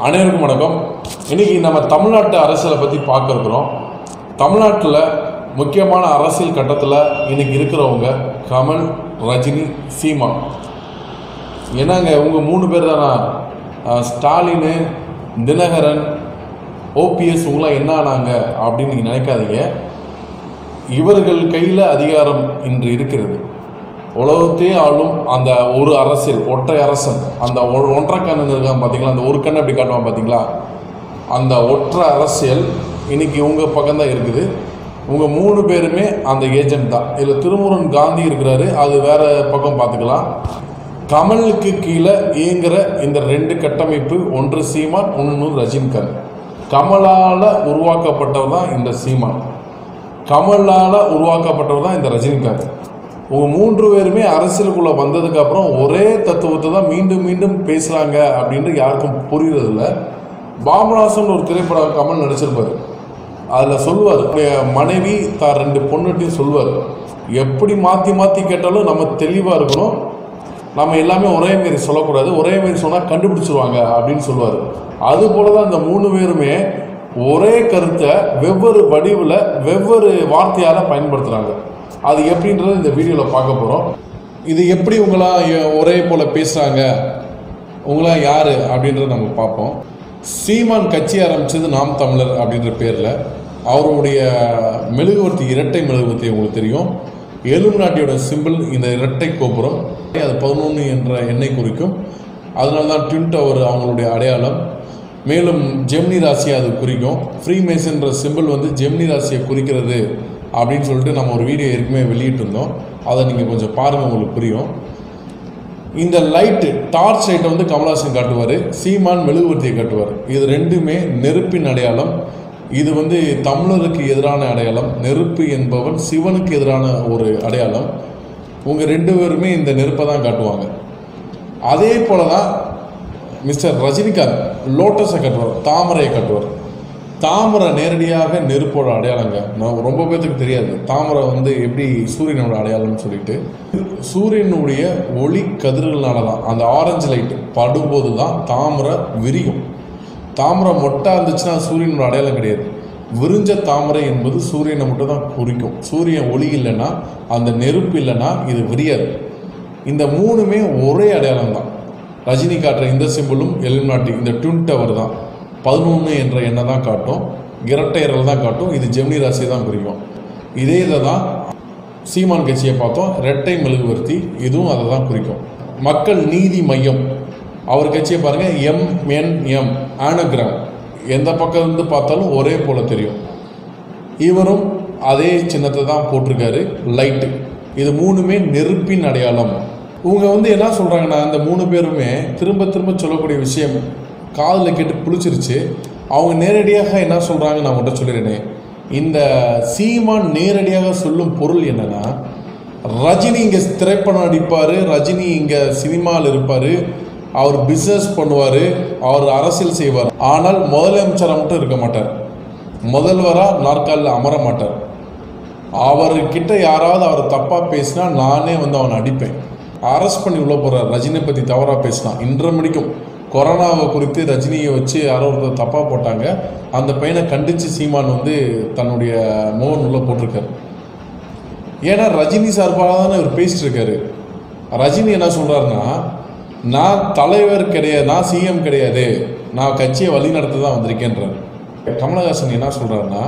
அனைவருக்கும் வணக்கம் இன்னைக்கு நம்ம தமிழ்நாட்டு அரசியலை பற்றி பார்க்க இருக்கிறோம் தமிழ்நாட்டில் முக்கியமான அரசியல் கட்டத்தில் இன்னைக்கு இருக்கிறவங்க கமல் ரஜினி சீமா என்னங்க உங்க மூணு பேர் தானா அஹ், ஸ்டாலின் தினகரன் ஓபிஎஸ் உங்களாம் என்ன ஆனாங்க அப்படின்னு நீங்கள் நினைக்காதீங்க இவர்கள் கையில் அதிகாரம் இன்று இருக்கிறது உலகத்தையே ஆளும் அந்த ஒரு அரசியல் ஒற்றை அரசன் அந்த ஒ- ஒன்றரை கண்ணன் இருக்கான் பார்த்தீங்களா அந்த ஒரு கண்ணை அப்படி காட்டுவான் பார்த்தீங்களா அந்த ஒற்றை அரசியல் இன்னைக்கு உங்கள் பக்கம்தான் இருக்குது உங்கள் மூணு பேருமே அந்த ஏஜென்ட் தான் இதில் திருமுருகன் காந்தி இருக்கிறாரு அது வேற பக்கம் பார்த்துக்கலாம் கமலுக்கு கீழே இயங்குற இந்த ரெண்டு கட்டமைப்பு ஒன்று சீமான் ஒன்று ரஜினிகாந்த் கமலால் உருவாக்கப்பட்டவர் தான் இந்த சீமான் கமலால் உருவாக்கப்பட்டவர் தான் இந்த ரஜினிகாந்த் உங்க மூன்று பேருமே அரசியலுக்குள்ள வந்ததுக்கு அப்புறம் ஒரே தத்துவத்தை தான் மீண்டும் மீண்டும் பேசுறாங்க அப்படின்ட்டு யாருக்கும் புரியறதில்ல பாபநாசன் ஒரு திரைப்படம் கமல் நடிச்சிருப்பாரு அதில் சொல்லுவார் "உன்னுடைய மனைவி தான் ரெண்டு பொண்ணுட்டையும் சொல்லுவார் எப்படி மாற்றி மாற்றி கேட்டாலும் நம்ம தெளிவாக இருக்கணும் நம்ம எல்லாமே ஒரே மாரி சொல்லக்கூடாது ஒரே மாரி சொன்னால் கண்டுபிடிச்சிருவாங்க அப்படின்னு சொல்லுவார் அது போல தான் இந்த மூணு பேருமே ஒரே கருத்தை வெவ்வேறு வடிவில் வெவ்வேறு வார்த்தையால் பயன்படுத்துகிறாங்க அது எப்படின்றது இந்த வீடியோவில் பார்க்க போகிறோம் இது எப்படி உங்களாம் எ- ஒரே போல் பேசுகிறாங்க உங்களாம் யார் அப்படின்றத நம்ம பார்ப்போம் சீமான் கட்சி ஆரம்பிச்சது நாம் தமிழர் அப்படின்ற பேரில் அவருடைய மெழுகுவர்த்தி இரட்டை மெழுகுவர்த்தி உங்களுக்கு தெரியும் எலும் நாட்டியோட சிம்பிள் இந்த இரட்டை கோபுரம் அது பதினொன்று என்ற எண்ணை குறிக்கும் அதனால தான் ட்வின் டவர் அவங்களுடைய அடையாளம் மேலும் ஜெமினி ராசியை அது குறிக்கும் ஃப்ரீ மேசன்ற சிம்பிள் வந்து ஜெமினி ராசியை குறிக்கிறது அப்படின்னு சொல்லிட்டு நம்ம ஒரு வீடியோ ஏற்கனவே வெளியிட்டிருந்தோம் அதை நீங்கள் கொஞ்சம் பாருங்கள் உங்களுக்கு புரியும் இந்த லைட்டு டார்ச் லைட்டை வந்து கமலஹாசன் காட்டுவார் சீமான் மெழுகுவர்த்தியை காட்டுவார் இது ரெண்டுமே நெருப்பின் அடையாளம் இது வந்து தமிழருக்கு எதிரான அடையாளம் நெருப்பு என்பவன் சிவனுக்கு எதிரான ஒரு அடையாளம் உங்கள் ரெண்டு பேருமே இந்த நெருப்பை தான் காட்டுவாங்க அதே போல தான் மிஸ்டர் ரஜினிகாந்த் லோட்டஸை கட்டுவார் தாமரையை கட்டுவார் தாமரை நேரடியாக நெருப்போட அடையாளங்க நான் ரொம்ப பேத்துக்கு தெரியாது தாமரை வந்து எப்படி சூரியனோட அடையாளம்னு சொல்லிட்டு சூரியனுடைய ஒளி கதிர்களால தான் அந்த ஆரஞ்சு லைட் படும்போது தான் தாமரை விரியும் தாமரை மொட்டா இருந்துச்சுன்னா அது சூரியனோட அடையாளம் கிடையாது விரிஞ்ச தாமரை என்பது சூரியனை மட்டும் தான் குறிக்கும் சூரியன் ஒளி இல்லைன்னா அந்த நெருப்பு இல்லைன்னா இது விரியாது இந்த மூணுமே ஒரே அடையாளம் தான் ரஜினி காட்டுற இந்த சிம்பிளும் எலிமினாட்டி இந்த ட்வின் டவர் தான் பதினொன்று என்ற எண்ணை தான் காட்டும் இரட்டையரல் தான் காட்டும் இது ஜெமினி ராசியை தான் குறிக்கும் இதே இதை தான் சீமான் கட்சியை பார்த்தோம் ரெட்டை மெழுகுவர்த்தி இதுவும் அதை தான் குறிக்கும் மக்கள் நீதி மையம் அவர் கட்சியை பாருங்க எம் என் எம் ஆனோகிராம் எந்த பக்கம் இருந்து பார்த்தாலும் ஒரே போல தெரியும் இவரும் அதே சின்னத்தை தான் போட்டிருக்காரு லைட்டு இது மூணுமே நெருப்பின் அடையாளம் இவங்க வந்து என்ன சொல்கிறாங்கன்னா இந்த மூணு பேருமே திரும்ப திரும்ப சொல்லக்கூடிய விஷயம் காதில் கேட்டு புளிச்சிருச்சு அவங்க நேரடியாக என்ன சொல்கிறாங்க நான் உங்கள்கிட்ட சொல்லிடுறேனே இந்த சீமான் நேரடியாக சொல்லும் பொருள் என்னன்னா ரஜினி இங்கே திரைப்படம் நடிப்பார் ரஜினி இங்கே சினிமாவில் இருப்பார் அவர் பிஸ்னஸ் பண்ணுவார் அவர் அரசியல் செய்வார் ஆனால் முதலமைச்சராக மட்டும் இருக்க மாட்டார் முதல்வராக நாற்காலில் அமர மாட்டார் அவர்கிட்ட யாராவது அவர் தப்பாக பேசினா நானே வந்து அவனை அடிப்பேன் அரெஸ்ட் பண்ணி உள்ள போகிறார் ரஜினியை பற்றி தவறாக பேசினா இன்றை முடிக்கும் கொரோனாவை குறித்து ரஜினியை வச்சு யாரோ ஒருத்தர் தப்பாக போட்டாங்க அந்த பையனை கண்டித்து சீமான் வந்து தன்னுடைய மோகன் உள்ள போட்டிருக்காரு ஏன்னா ரஜினி சார்பாக தானே இவர் பேசிட்டு இருக்காரு ரஜினி என்ன சொல்றாருன்னா நான் தலைவர் கிடையாது நான் சிஎம் கிடையாது நான் கட்சியை வழி நடத்த தான் வந்திருக்கேன்றார் கமலஹாசன் என்ன சொல்றாருன்னா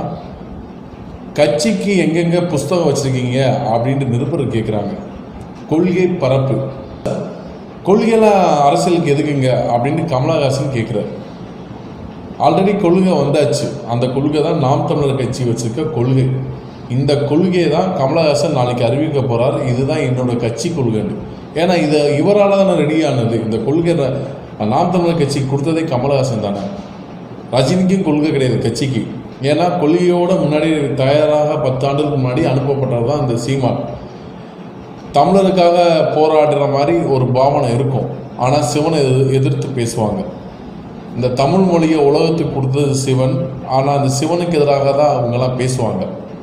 கட்சிக்கு எங்கெங்க புஸ்தகம் வச்சிருக்கீங்க அப்படின்ட்டு நிருபர் கேட்குறாங்க கொள்கை பரப்பு கொள்கையெல்லாம் அரசியலுக்கு எதுக்குங்க அப்படின்னு கமலஹாசன் கேட்குறாரு ஆல்ரெடி கொள்கை வந்தாச்சு அந்த கொள்கை தான் நாம் தமிழர் கட்சி வச்சிருக்க கொள்கை இந்த கொள்கையை தான் கமலஹாசன் நாளைக்கு அறிவிக்க போறார் இதுதான் என்னோட கட்சி கொள்கைன்னு ஏன்னா இது இவரால் தானே ரெடி ஆனது இந்த கொள்கை ர- நாம் தமிழர் கட்சிக்கு கொடுத்ததே கமலஹாசன் தானே ரஜினிக்கும் கொள்கை கிடையாது கட்சிக்கு ஏன்னா கொள்கையோட முன்னாடி தயாராக பத்து ஆண்டுக்கு முன்னாடி அனுப்பப்பட்டவர் தான் இந்த சீமான் தமிழருக்காக போராடுற மாதிரி ஒரு பாவனை இருக்கும் ஆனால் சிவனை எதிர்- எதிர்த்து பேசுவாங்க இந்த தமிழ் மொழியை உலகத்துக்கு கொடுத்தது சிவன் ஆனால் அந்த சிவனுக்கு எதிராக தான் அவங்கெல்லாம் பேசுவாங்க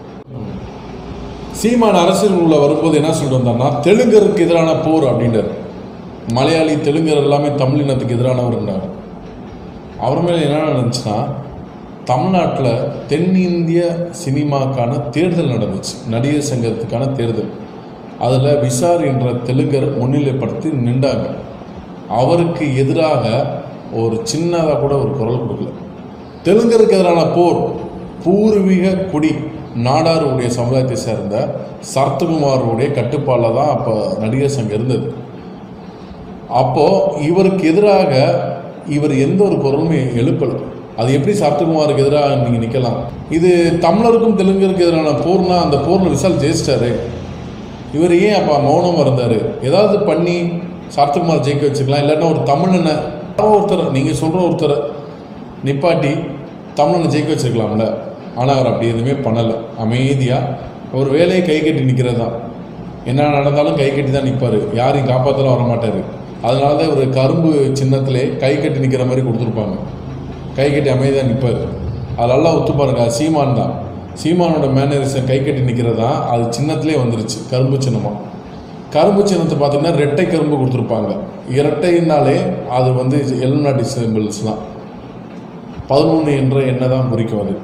சீமான் அரசியல் உள்ள வரும்போது என்ன சொல்லிட்டு வந்தார்னா தெலுங்கருக்கு எதிரான போர் அப்படின்றார் மலையாளி தெலுங்கர் எல்லாமே தமிழினத்துக்கு எதிரானவர்ன்றார் அவர் மேலே என்ன நடந்துச்சுன்னா தமிழ்நாட்டில் தென்னிந்திய சினிமாக்கான தேர்தல் நடந்துச்சு நடிகர் சங்கத்துக்கான தேர்தல் அதில் விசார் என்ற தெலுங்கர் முன்னிலைப்படுத்தி நின்றாங்க அவருக்கு எதிராக ஒரு சின்னதாக கூட ஒரு குரல் கொடுக்கல தெலுங்கருக்கு எதிரான போர் பூர்வீக குடி நாடாருடைய சமுதாயத்தை சேர்ந்த சரத்குமாருடைய கட்டுப்பாடில் தான் அப்போ நடிகர் சங்கம் இருந்தது அப்போது இவருக்கு எதிராக இவர் எந்த ஒரு குரலுமே எழுப்பலை அது எப்படி சரத்குமாருக்கு எதிராக நீங்கள் நிற்கலாம் இது தமிழருக்கும் தெலுங்கருக்கு எதிரான போர்னா அந்த போரில் விசால் ஜெயிச்சிட்டாரு இவர் ஏன் அப்போ மௌனமாக இருந்தார் ஏதாவது பண்ணி சரத்குமார் ஜெயிக்க வச்சுக்கலாம் இல்லைன்னா ஒரு தமிழனை யாரோ ஒருத்தர் நீங்கள் சொல்கிற ஒருத்தர் நிப்பாட்டி தமிழனை ஜெயிக்க வச்சிருக்கலாம்ல ஆனால் அவர் அப்படி எதுவுமே பண்ணலை அமைதியாக ஒரு வேலையை கை கட்டி நிற்கிறது தான் என்ன நடந்தாலும் கை கட்டி தான் நிற்பார் யாரையும் காப்பாற்றலாம் வர மாட்டார் அதனால தான் ஒரு கரும்பு சின்னத்திலே கை கட்டி நிற்கிற மாதிரி கொடுத்துருப்பாங்க கை கட்டி அமைதியாக நிற்பார் அது நல்லா ஒத்து பாருங்க அது சீமான் தான் சீமானோட மேனரிசம் கை கட்டி நிற்கிறது தான் அது சின்னத்திலே வந்துருச்சு கரும்பு சின்னமாக கரும்பு சின்னத்தை பார்த்தீங்கன்னா ரெட்டை கரும்பு கொடுத்துருப்பாங்க இரட்டைனாலே அது வந்து எல்நாட்டி சிம்பிள்ஸ் தான் பதினொன்று என்ற எண்ணெய் தான் குறிக்கும் அது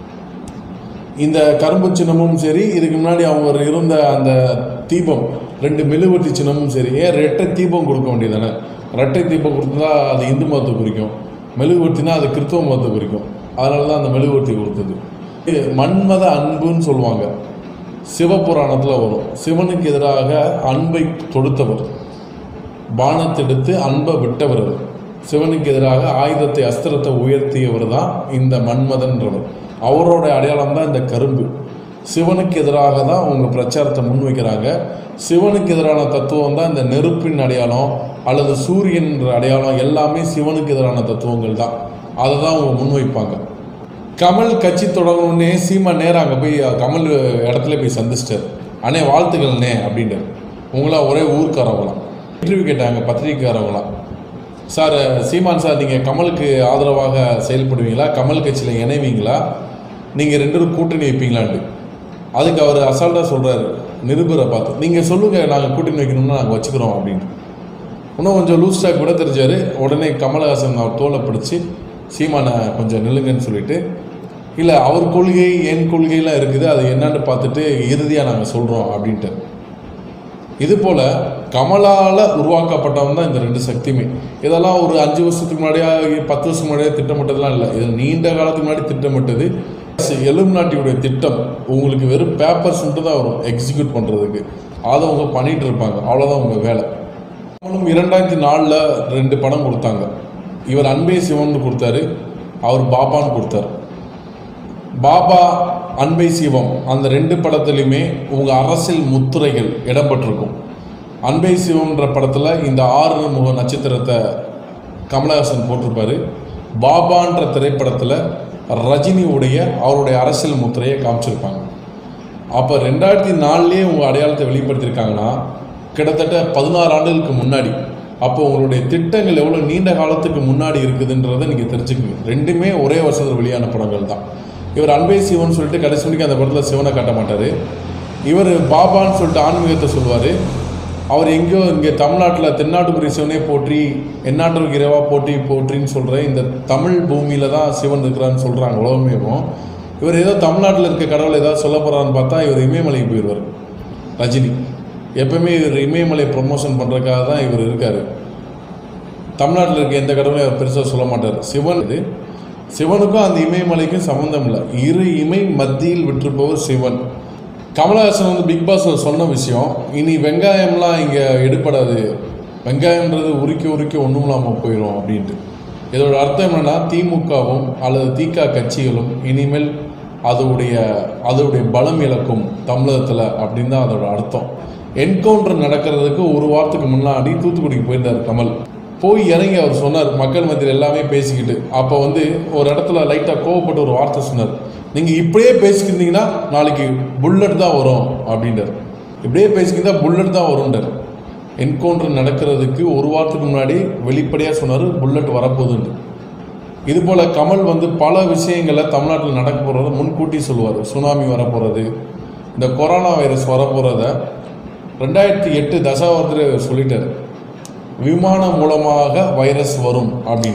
இந்த கரும்பு சின்னமும் சரி இதுக்கு முன்னாடி அவங்க இருந்த அந்த தீபம் ரெண்டு மெழுகுவர்த்தி சின்னமும் சரி ஏன் ரெட்டை தீபம் கொடுக்க வேண்டியதானே ரெட்டை தீபம் கொடுத்தா அது இந்து மதத்தை குறிக்கும் மெழுகுவர்த்தினா அது கிறிஸ்தவ மதத்தை குறிக்கும் அதனால தான் அந்த மெழுகுவர்த்தி கொடுத்தது இது மன்மத அன்புன்னு சொல்லுவாங்க சிவபுராணத்தில் வரும் சிவனுக்கு எதிராக அன்பை தொடுத்தவர் பானத்தெடுத்து அன்பை விட்டவர் அவர். சிவனுக்கு எதிராக ஆயுதத்தை அஸ்திரத்தை உயர்த்தியவர் தான் இந்த மன்மதன்றவர் அவரோட அடையாளம் தான் இந்த கரும்பு சிவனுக்கு எதிராக தான் அவங்க பிரச்சாரத்தை முன்வைக்கிறாங்க சிவனுக்கு எதிரான தத்துவம் தான் இந்த நெருப்பின் அடையாளம் அல்லது சூரியன் என்ற அடையாளம் எல்லாமே சிவனுக்கு எதிரான தத்துவங்கள் தான் அதை தான் அவங்க முன்வைப்பாங்க கமல் கட்சி தொடங்கணுன்னே சீமா நேரா அங்கே போய் கமல் இடத்துல போய் சந்திச்சிட்டார் அண்ணே வாழ்த்துக்கள்ண்ணே அப்படின்ட்டு உங்களா ஒரே ஊர்க்காரவங்களாம் இன்டர்வியூ கேட்டாங்க பத்திரிக்கைக்காரவங்களாம் சார் சீமான் சார் நீங்கள் கமலுக்கு ஆதரவாக செயல்படுவீங்களா கமல் கட்சியில் இணைவீங்களா நீங்கள் ரெண்டு பேரும் கூட்டணி வைப்பீங்களான்ட்டு அதுக்கு அவர் அசால்ட்டாக சொல்கிறாரு நிருபரை பார்த்து நீங்கள் சொல்லுங்கள் நாங்கள் கூட்டணி வைக்கணும்னா நாங்கள் வச்சுக்கிறோம் அப்படின்ட்டு இன்னும் கொஞ்சம் லூஸ் டாக் விட தெரிஞ்சார் உடனே கமலஹாசன் அவர் தோலை பிடிச்சி சீமானை கொஞ்சம் நில்லுங்கன்னு சொல்லிட்டு இல்லை அவர் கொள்கை என் கொள்கையெல்லாம் இருக்குது அது என்னன்னு பார்த்துட்டு இறுதியாக நாங்கள் சொல்கிறோம் அப்படின்ட்டு இது போல் கமலால் உருவாக்கப்பட்டவன் தான் இந்த ரெண்டு சக்தியுமே இதெல்லாம் ஒரு அஞ்சு வருஷத்துக்கு முன்னாடியா பத்து வருஷம் முன்னாடியே திட்டமிட்டதெல்லாம் இல்லை இது நீண்ட காலத்துக்கு முன்னாடி திட்டமிட்டது எலும் நாட்டியுடைய திட்டம் உங்களுக்கு வெறும் பேப்பர்ஸ் மட்டும் தான் வரும் எக்ஸிக்யூட் பண்ணுறதுக்கு அதை அவங்க பண்ணிட்டு இருப்பாங்க அவ்வளோதான் உங்கள் வேலை அவங்களும் இரண்டாயிரத்தி நாலில் ரெண்டு படம் கொடுத்தாங்க இவர் அன்பே சிவன் கொடுத்தாரு அவர் பாபான்னு கொடுத்தாரு பாபா அன்பை சிவம் அந்த ரெண்டு படத்துலையுமே உங்கள் அரசியல் முத்திரைகள் இடம்பெற்றிருக்கும் அன்பை சிவம்ன்ற படத்தில் இந்த ஆறு முக நட்சத்திரத்தை கமலஹாசன் போட்டிருப்பாரு பாபான்ற திரைப்படத்தில் ரஜினியுடைய அவருடைய அரசியல் முத்திரையை காமிச்சிருப்பாங்க அப்போ ரெண்டாயிரத்தி நாலுலேயே உங்கள் அடையாளத்தை வெளிப்படுத்தியிருக்காங்கன்னா கிட்டத்தட்ட பதினாறு ஆண்டுகளுக்கு முன்னாடி அப்போ உங்களுடைய திட்டங்கள் எவ்வளோ நீண்ட காலத்துக்கு முன்னாடி இருக்குதுன்றதை நீங்கள் தெரிஞ்சுக்கங்க ரெண்டுமே ஒரே வருஷத்தில் வெளியான படங்கள் தான் இவர் அன்பே சிவன் சொல்லிட்டு கடைசி வரைக்கும் அந்த படத்தில் சிவனை காட்ட மாட்டார் இவர் பாபான்னு சொல்லிட்டு ஆன்மீகத்தை சொல்லுவார் அவர் எங்கேயோ இங்கே தமிழ்நாட்டில் தென்னாட்டுக்குரிய சிவனே போற்றி எந்நாட்டுக்கு இறைவா போற்றி போற்றின்னு சொல்கிற இந்த தமிழ் பூமியில் தான் சிவன் இருக்கிறான்னு சொல்கிறாங்க உலகமேவும் இவர் ஏதோ தமிழ்நாட்டில் இருக்க கடவுள் ஏதாவது சொல்ல போகிறான்னு பார்த்தா இவர் இமயமலைக்கு போயிடுவார் ரஜினி எப்பவுமே இவர் இமயமலை ப்ரொமோஷன் பண்ணுறதுக்காக தான் இவர் இருக்கார் தமிழ்நாட்டில் இருக்க எந்த கடவுளையும் அவர் பெருசாக சொல்ல மாட்டார் சிவன் இது சிவனுக்கும் அந்த இமயமலைக்கும் சம்மந்தம் இல்லை இரு இமை மத்தியில் விற்றுப்பவர் சிவன் கமலஹாசன் வந்து பிக் பாஸ் சொன்ன விஷயம் இனி வெங்காயம்லாம் இங்கே எடுப்படாது வெங்காயம்ன்றது உரிக்க உரிக்க ஒன்றும் இல்லாமல் போயிடும் அப்படின்ட்டு இதோட அர்த்தம் என்னன்னா திமுகவும் அல்லது திக கட்சிகளும் இனிமேல் அதோடைய அதோடைய பலம் இழக்கும் தமிழகத்தில் அப்படின்னு தான் அதோட அர்த்தம் என்கவுண்டர் நடக்கிறதுக்கு ஒரு வாரத்துக்கு முன்னாடி தூத்துக்குடிக்கு போயிருந்தார் கமல் போய் இறங்கி அவர் சொன்னார் மக்கள் மத்தியில் எல்லாமே பேசிக்கிட்டு அப்போ வந்து ஒரு இடத்துல லைட்டாக கோவப்பட்டு ஒரு வார்த்தை சொன்னார் நீங்கள் இப்படியே பேசிக்கிட்டீங்கன்னா நாளைக்கு புல்லட் தான் வரும் அப்படின்றார் இப்படியே பேசிக்கிட்டா புல்லட் தான் வரும்ன்றார் என்கவுண்டர் நடக்கிறதுக்கு ஒரு வாரத்துக்கு முன்னாடி வெளிப்படையாக சொன்னார் புல்லட் வரப்போகுதுன்னு இது போல் கமல் வந்து பல விஷயங்களை தமிழ்நாட்டில் நடக்க போகிறத முன்கூட்டி சொல்லுவார் சுனாமி வரப்போகிறது இந்த கொரோனா வைரஸ் வரப்போகிறத ரெண்டாயிரத்தி எட்டு தசாவத்தில் சொல்லிட்டார் விமானம் மூலமாக வைரஸ் வரும் அப்படின்னு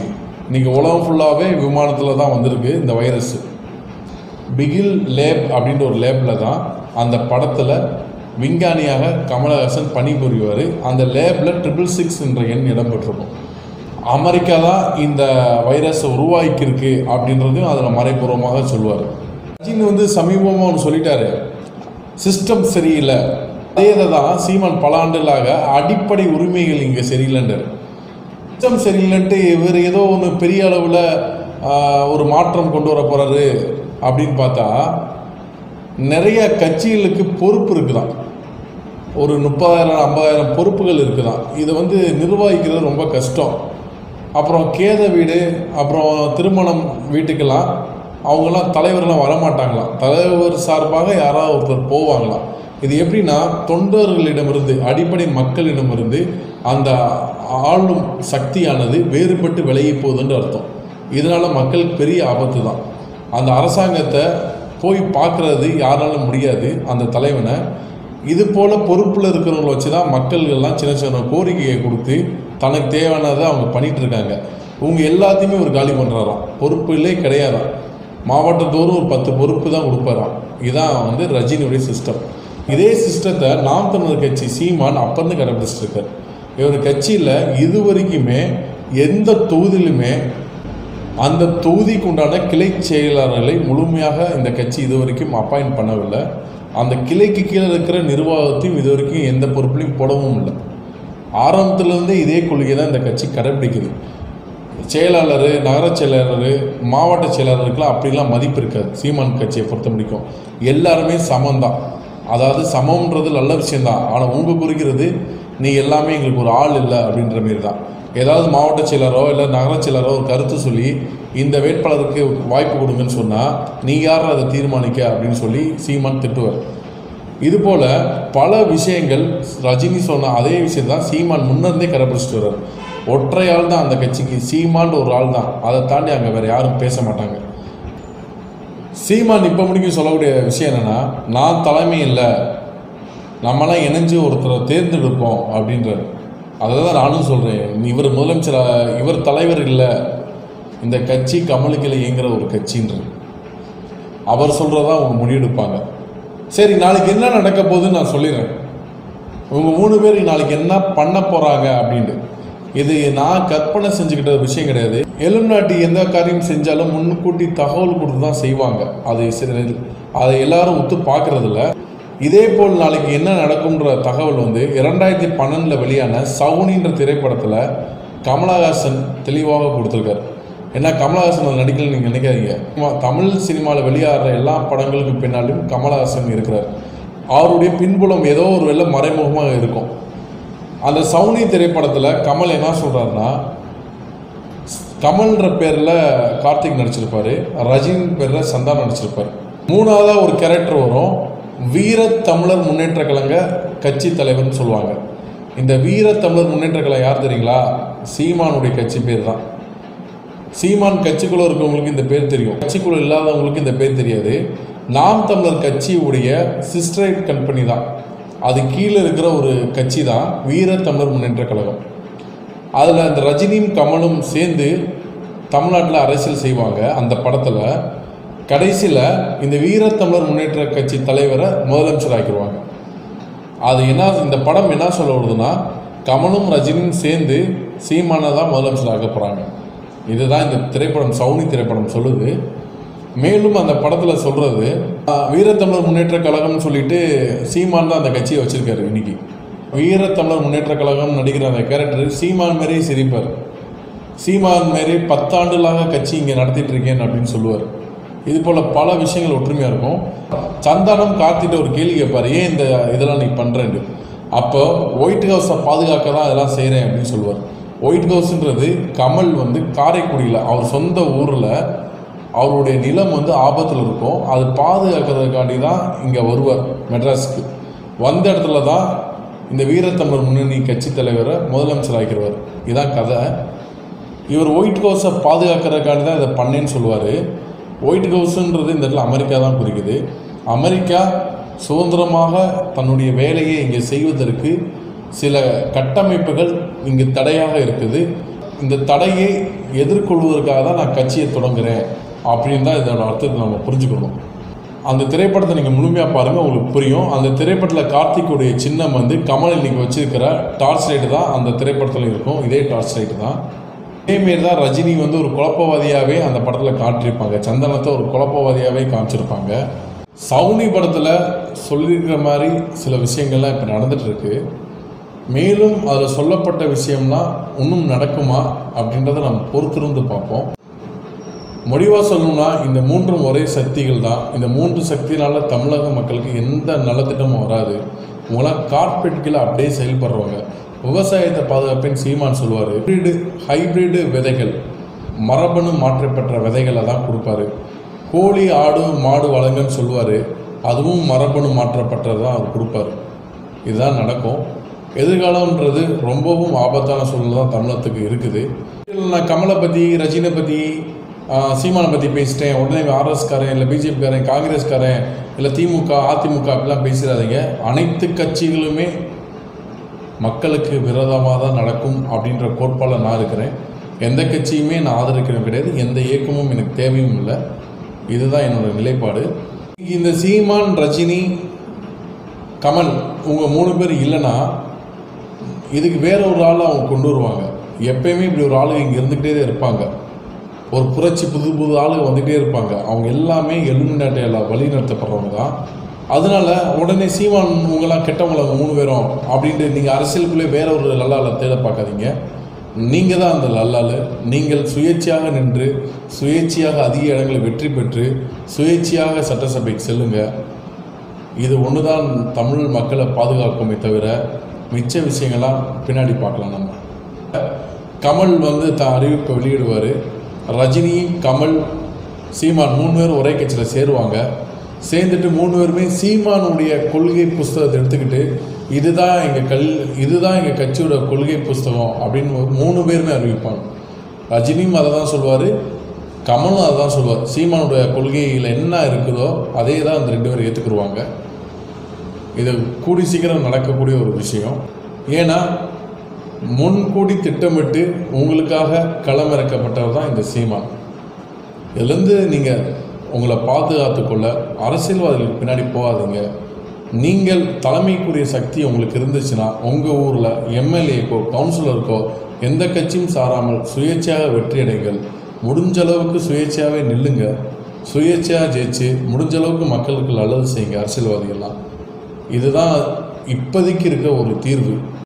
இன்றைக்கி உலகம் ஃபுல்லாகவே விமானத்தில் தான் வந்திருக்கு இந்த வைரஸ் பிகில் லேப் அப்படின்ற ஒரு லேபில் தான் அந்த படத்தில் விஞ்ஞானியாக கமலஹாசன் பணிபுரிவார் அந்த லேபில் ட்ரிபிள் சிக்ஸ் என்ற எண் இடம்பெற்றிருக்கும் அமெரிக்கா தான் இந்த வைரஸை உருவாக்கியிருக்கு அப்படின்றதையும் அதில் மறைபூர்வமாக சொல்லுவார் ரஜினி வந்து சமீபமாக ஒன்று சொல்லிட்டாரு சிஸ்டம் சரியில்லை அதே இதை தான் சீமான் பல ஆண்டுகளாக அடிப்படை உரிமைகள் இங்கே சரியில்லைன்றார் சிஸ்டம் சரியில்லைன்ட்டு இவர் ஏதோ ஒன்று பெரிய அளவில் ஒரு மாற்றம் கொண்டு வர போகிறாரு அப்படின்னு பார்த்தா நிறைய கட்சிகளுக்கு பொறுப்பு இருக்குதான் ஒரு முப்பதாயிரம் ஐம்பதாயிரம் பொறுப்புகள் இருக்குதான் இதை வந்து நிர்வகிக்கிறது ரொம்ப கஷ்டம் அப்புறம் கேத வீடு அப்புறம் திருமணம் வீட்டுக்கெல்லாம் அவங்கெல்லாம் தலைவர்லாம் வரமாட்டாங்களாம் தலைவர் சார்பாக யாராவது ஒருத்தர் போவாங்களாம் இது எப்படின்னா தொண்டர்களிடமிருந்து அடிப்படை மக்களிடமிருந்து அந்த ஆளும் சக்தியானது வேறுபட்டு விலகி போகுதுன்ற அர்த்தம் இதனால மக்களுக்கு பெரிய ஆபத்து தான் அந்த அரசாங்கத்தை போய் பார்க்கறது யாராலும் முடியாது அந்த தலைவனை இது போல பொறுப்பில் இருக்கிறவங்கள வச்சு தான் மக்கள்கள்லாம் சின்ன சின்ன கோரிக்கையை கொடுத்து தனக்கு தேவையானதை அவங்க பண்ணிட்டு இருக்காங்க இவங்க எல்லாத்தையுமே ஒரு காலி பண்ணுறாராம் பொறுப்புகளே கிடையாதாம் மாவட்டத்தோறும் ஒரு பத்து பொறுப்பு தான் கொடுப்பாராம் இதான் வந்து ரஜினியுடைய சிஸ்டம் இதே சிஸ்டத்தை நாம் தமிழர் கட்சி சீமான் அப்பருந்து கடைபிடிச்சிட்டு இருக்கார் இவர் கட்சியில் இது வரைக்குமே எந்த தொகுதியிலுமே அந்த தொகுதிக்கு உண்டான கிளை செயலாளர்களை முழுமையாக இந்த கட்சி இது வரைக்கும் அப்பாயிண்ட் பண்ணவில்லை அந்த கிளைக்கு கீழே இருக்கிற நிர்வாகத்தையும் இது வரைக்கும் எந்த பொறுப்புலையும் போடவும் இல்லை ஆரம்பத்திலேருந்தே இதே கொள்கையை தான் இந்த கட்சி கடைபிடிக்குது செயலாளர் நகர செயலாளர் மாவட்ட செயலாளருக்கெல்லாம் அப்படிலாம் மதிப்பு இருக்காது சீமான் கட்சியை பொறுத்த முடிக்கும் எல்லாருமே சமம்தான் அதாவது சமம்ன்றது நல்ல விஷயம்தான் ஆனால் உங்கள் குறிக்கிறது நீ எல்லாமே எங்களுக்கு ஒரு ஆள் இல்லை அப்படின்ற மாரி தான் ஏதாவது மாவட்ட செயலரோ இல்லை நகர செயலரோ ஒரு கருத்து சொல்லி இந்த வேட்பாளருக்கு வாய்ப்பு கொடுங்கன்னு சொன்னால் நீ யார் அதை தீர்மானிக்க அப்படின்னு சொல்லி சீமான் திட்டுவார் இதுபோல் பல விஷயங்கள் ரஜினி சொன்ன அதே விஷயம் தான் சீமான் முன்னர்ந்தே கடைபிடிச்சிட்டு வர்றார் ஒற்றை ஆள் தான் அந்த கட்சிக்கு சீமான் ஒரு ஆள் தான் அதை தாண்டி அங்கே வேறு யாரும் பேச மாட்டாங்க சீமான் இப்போ முடிக்கும் சொல்லக்கூடிய விஷயம் என்னென்னா நான் தலைமை இல்லை நம்மளாம் இணைஞ்சு ஒருத்தரை தேர்ந்தெடுப்போம் அப்படின்றார் அதை தான் நானும் சொல்கிறேன் இவர் முதலமைச்சர் இவர் தலைவர் இல்லை இந்த கட்சி கமலுக்கில் இயங்குற ஒரு கட்சின்றது அவர் சொல்கிறதா அவங்க முடிவெடுப்பாங்க சரி நாளைக்கு என்ன நடக்க போகுதுன்னு நான் சொல்லிடுறேன் இவங்க மூணு பேர் நாளைக்கு என்ன பண்ண போகிறாங்க அப்படின்ட்டு இது நான் கற்பனை செஞ்சுக்கிட்ட விஷயம் கிடையாது எலுநாட்டி எந்த காரியம் செஞ்சாலும் முன்கூட்டி தகவல் கொடுத்து தான் செய்வாங்க அது சில அதை எல்லாரும் ஒத்து பார்க்கறதில்ல இதே போல் நாளைக்கு என்ன நடக்கும்ன்ற தகவல் வந்து இரண்டாயிரத்தி பன்னெண்டில் வெளியான சவுனின்ற திரைப்படத்தில் கமலஹாசன் தெளிவாக கொடுத்துருக்காரு ஏன்னா கமலஹாசன் அது நடிக்கல நீங்கள் நினைக்காதீங்க ஆமா, தமிழ் சினிமாவில் வெளியாகிற எல்லா படங்களுக்கு பின்னாலும் கமலஹாசன் இருக்கிறார் அவருடைய பின்புலம் ஏதோ ஒரு வெள்ள மறைமுகமாக இருக்கும் அந்த சவுனி திரைப்படத்தில் கமல் என்ன சொல்கிறாருன்னா கமல்ன்ற பேரில் கார்த்திக் நடிச்சிருப்பாரு ரஜினி பேரில் சந்தானம் நடிச்சிருப்பார் மூணாவதாக ஒரு கேரக்டர் வரும் வீர தமிழர் முன்னேற்ற கழக கட்சி தலைவர்னு சொல்லுவாங்க இந்த வீர தமிழர் முன்னேற்ற கழகம் யார் தெரியுங்களா சீமானுடைய கட்சி பேர் தான் சீமான் கட்சிக்குள்ள இருக்கவங்களுக்கு இந்த பேர் தெரியும் கட்சிக்குள்ள இல்லாதவங்களுக்கு இந்த பேர் தெரியாது நாம் தமிழர் கட்சியுடைய சிஸ்டரைட் கம்பெனி தான் அது கீழே இருக்கிற ஒரு கட்சி தான் வீர தமிழர் முன்னேற்ற கழகம் அதில் இந்த ரஜினியும் கமலும் சேர்ந்து தமிழ்நாட்டில் அரசியல் செய்வாங்க அந்த படத்தில் கடைசியில் இந்த வீரத்தமிழர் முன்னேற்ற கட்சி தலைவரை முதலமைச்சர் ஆக்கிடுவாங்க அது என்ன இந்த படம் என்ன சொல்ல வருதுன்னா கமலும் ரஜினியும் சேர்ந்து சீமானை தான் முதலமைச்சர் ஆக்க போகிறாங்க இதுதான் இந்த திரைப்படம் சவுனி திரைப்படம் சொல்லுது மேலும் அந்த படத்தில் சொல்கிறது வீரத்தமிழர் முன்னேற்ற கழகம்னு சொல்லிட்டு சீமான் தான் அந்த கட்சியை வச்சிருக்காரு இன்னைக்கு வீரத்தமிழர் முன்னேற்ற கழகம் நடிக்கிற அந்த கேரக்டர் சீமான் மாரி சிரிப்பார் சீமான் மாரி பத்தாண்டுகளாக கட்சி இங்கே நடத்திட்டு இருக்கேன் அப்படின்னு சொல்லுவார் இது போல் பல விஷயங்கள் ஒற்றுமையாக இருக்கும் சந்தானம் கார்த்திட்ட ஒரு கேள்வி கேட்பார் ஏன் இந்த இதெல்லாம் நீ பண்ணுறேன்னு அப்போ ஒயிட் ஹவுஸை பாதுகாக்க தான் இதெல்லாம் செய்கிறேன் அப்படின்னு சொல்லுவார் ஒயிட் ஹவுஸ்ன்றது கமல் வந்து காரைக்குடியில் அவர் சொந்த ஊரில் அவருடைய நிலம் வந்து ஆபத்தில் இருக்கும் அது பாதுகாக்கிறதுக்காண்டி தான் இங்கே வருவார் மெட்ராஸுக்கு வந்த இடத்துல தான் இந்த வீரத்தமிழர் முன்னணி கட்சி தலைவரை முதலமைச்சர் ஆக்கிடுவார் இதான் கதை இவர் ஒயிட் ஹவுஸை பாதுகாக்கிறதுக்காண்டி தான் இதை பண்ணேன்னு சொல்லுவார் ஒயிட் ஹவுஸுன்றது இந்த இடத்துல அமெரிக்கா தான் குறிக்குது அமெரிக்கா சுதந்திரமாக தன்னுடைய வேலையை இங்கே செய்வதற்கு சில கட்டமைப்புகள் இங்கு தடையாக இருக்குது இந்த தடையை எதிர்கொள்வதற்காக தான் நான் கட்சியை தொடங்குறேன் அப்படின்னு தான் இதோட அர்த்தத்தை நம்ம புரிஞ்சுக்கணும் அந்த திரைப்படத்தை நீங்கள் முழுமையாக பாருங்கள் உங்களுக்கு புரியும் அந்த திரைப்படத்தில் கார்த்திக்குடைய சின்னம் வந்து கமல் இன்னைக்கு வச்சிருக்கிற டார்ச் லைட்டு தான் அந்த திரைப்படத்தில் இருக்கும் இதே டார்ச் லைட்டு தான் இதேமாரி தான் ரஜினி வந்து ஒரு குழப்பவாதியாகவே அந்த படத்தில் காட்டியிருப்பாங்க சந்தனத்தை ஒரு குழப்பவாதியாகவே காமிச்சிருப்பாங்க சவுனி படத்தில் சொல்லியிருக்கிற மாதிரி சில விஷயங்கள்லாம் இப்போ நடந்துட்டு இருக்கு மேலும் அதில் சொல்லப்பட்ட விஷயம்லாம் இன்னும் நடக்குமா அப்படின்றத நம்ம பொறுத்திருந்து பார்ப்போம் முடிவாக சொல்லணும்னா இந்த மூன்றும் ஒரே சக்திகள் தான் இந்த மூன்று சக்தினால தமிழக மக்களுக்கு எந்த நலத்திட்டமும் வராது உங்களாம் கார்பெட் கீழே அப்படியே செயல்படுறவங்க விவசாயத்தை பாதுகாப்பேன்னு சீமான் சொல்லுவார் ஹைப்ரிடு ஹைப்ரிடு விதைகள் மரபணு மாற்றப்பெற்ற விதைகளை தான் கொடுப்பாரு கோழி ஆடு மாடு வளங்கன்னு சொல்லுவார் அதுவும் மரபணு மாற்றப்பட்டது தான் அவர் கொடுப்பாரு இதுதான் நடக்கும் எதிர்காலம்ன்றது ரொம்பவும் ஆபத்தான சூழ்நிலை தான் தமிழகத்துக்கு இருக்குது இதுல நான் கமலை பற்றி ரஜினை பற்றி சீமானை பற்றி பேசிட்டேன் உடனே ஆர்எஸ்காரன் இல்லை பிஜேபிக்காரன் காங்கிரஸ்காரன் இல்லை திமுக அதிமுக அப்படிலாம் பேசிடாதீங்க அனைத்து கட்சிகளுமே மக்களுக்கு விரோதமாக தான் நடக்கும் அப்படின்ற கோட்பாடில் நான் இருக்கிறேன் எந்த கட்சியுமே நான் ஆதரிக்கிறேன் கிடையாது எந்த இயக்கமும் எனக்கு தேவையும் இல்லை இதுதான் என்னோட நிலைப்பாடு இந்த சீமான் ரஜினி கமல் உங்கள் மூணு பேர் இல்லைன்னா இதுக்கு வேற ஒரு ஆளை அவங்க கொண்டு வருவாங்க எப்பயுமே இப்படி ஒரு ஆளு இங்கே இருந்துக்கிட்டே தான் இருப்பாங்க ஒரு புரட்சி புது புது ஆளுங்க வந்துகிட்டே இருப்பாங்க அவங்க எல்லாமே எலுமினாட்டையில் வழி நடத்தப்படுறவங்க தான் அதனால உடனே சீமான் உங்களாம் கெட்டவங்கள அவங்க மூணு பேரும் அப்படின்ட்டு நீங்கள் அரசியலுக்குள்ளே வேற ஒரு லல்லால தேட பார்க்காதீங்க நீங்கள் தான் அந்த லல்லால் நீங்கள் சுயேட்சையாக நின்று சுயேட்சையாக அதிக இடங்களை வெற்றி பெற்று சுயேட்சையாக சட்டசபைக்கு செல்லுங்கள் இது ஒன்று தான் தமிழ் மக்களை பாதுகாக்குமே தவிர மிச்ச விஷயங்கள்லாம் பின்னாடி பார்க்கலாம் நம்ம கமல் வந்து தான் அறிவிப்பை வெளியிடுவார் ரஜினி கமல் சீமான் மூணு பேரும் ஒரே கட்சியில் சேருவாங்க சேர்ந்துட்டு மூணு பேருமே சீமானுடைய கொள்கை புஸ்தகத்தை எடுத்துக்கிட்டு இதுதான் எங்கள் கல் இதுதான் எங்கள் கட்சியோட கொள்கை புஸ்தகம் அப்படின்னு ஒரு மூணு பேருமே அறிவிப்பாங்க ரஜினியும் அதை தான் சொல்லுவார் கமலும் அதை தான் சொல்லுவார் சீமானுடைய கொள்கையில் என்ன இருக்குதோ அதே தான் அந்த ரெண்டு பேரும் ஏற்றுக்குருவாங்க இது கூடி சீக்கிரம் நடக்கக்கூடிய ஒரு விஷயம் ஏன்னா முன்கூடி திட்டமிட்டு உங்களுக்காக களமிறக்கப்பட்டவர் தான் இந்த சீமான் இதுலேருந்து நீங்கள் உங்களை பாதுகாத்துக்கொள்ள அரசியல்வாதிகளுக்கு பின்னாடி போகாதீங்க நீங்கள் தலைமைக்குரிய சக்தி உங்களுக்கு இருந்துச்சுன்னா உங்கள் ஊரில் எம்எல்ஏக்கோ கவுன்சிலருக்கோ எந்த கட்சியும் சாராமல் சுயேட்சையாக வெற்றியடைங்கள் முடிஞ்ச அளவுக்கு சுயேட்சையாகவே நில்லுங்க சுயேட்சையாக ஜெயிச்சு முடிஞ்ச அளவுக்கு மக்களுக்கு நல்லது செய்யுங்க அரசியல்வாதிகள்லாம் இதுதான் இப்போதைக்கு இருக்க ஒரு தீர்வு